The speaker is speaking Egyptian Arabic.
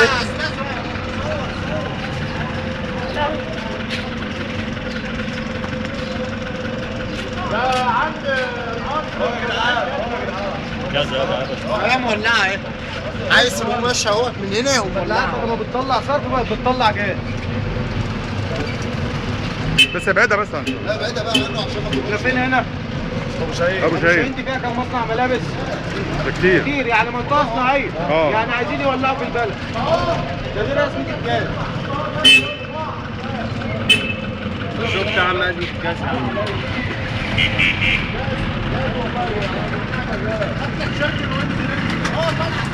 هي مولعه اهي عايز تقوم ماشي اهوت من هنا ومولعه لما بتطلع صرف بقى بتطلع جاز بس ابعدها بس عن لا بعيدة بقى عنه عشان ما احنا فين هنا؟ ابو شهيد انت فيها كام مصنع ملابس؟ ده كتير كتير يعني منطقه صناعيه اه. يعني عايزين يولعوا في البلد ده دي رسمه الجاز شفت يا عم ازمه الجاز يا عم